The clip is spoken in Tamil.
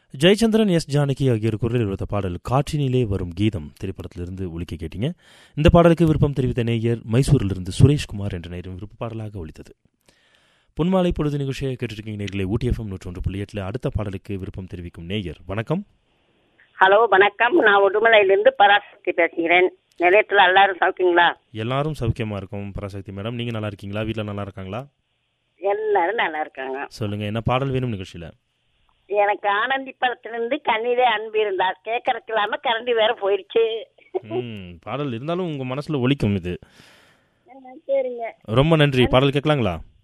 ஜெயச்சந்திரன் எஸ் ஜானகி ஆகியோர் குரலில் எடுத்த பாடல் காற்றினிலே வரும் கீதம் திரைப்படத்திலிருந்து ஒலிக்க கேட்டீங்க இந்த பாடலுக்கு விருப்பம் தெரிவித்த நேயர் மைசூரிலிருந்து சுரேஷ்குமார் என்ற நேரம் விருப்ப பாடலாக ஒலித்தது பொன்மாலை பொழுது நிகழ்ச்சியை கேட்டிருக்கீங்க நேர்களை ஊட்டி எஃப்எம் நூற்றி ஒன்று புள்ளி எட்டில் அடுத்த பாடலுக்கு விருப்பம் தெரிவிக்கும் நேயர் வணக்கம் ஹலோ வணக்கம் நான் உடுமலையிலிருந்து பராசக்தி பேசுகிறேன் நிலையத்தில் எல்லாரும் சௌக்கியங்களா எல்லாரும் சௌக்கியமா இருக்கும் பராசக்தி மேடம் நீங்க நல்லா இருக்கீங்களா வீட்டில் நல்லா இருக்காங்களா எல்லாரும் நல்லா இருக்காங்க சொல்லுங்க என்ன பாடல் வேணும் நிகழ்ச்சியில எனக்கு ஆனந்தி படத்திலிருந்து கண்ணிலே அன்பு இருந்தா கேட்கறதுக்கு இல்லாம கரண்டி வேற போயிடுச்சு ம் பாடல் இருந்தாலும் உங்க மனசுல ஒலிக்கும் இது சரிங்க ரொம்ப நன்றி பாடல் கேட்கலாங்களா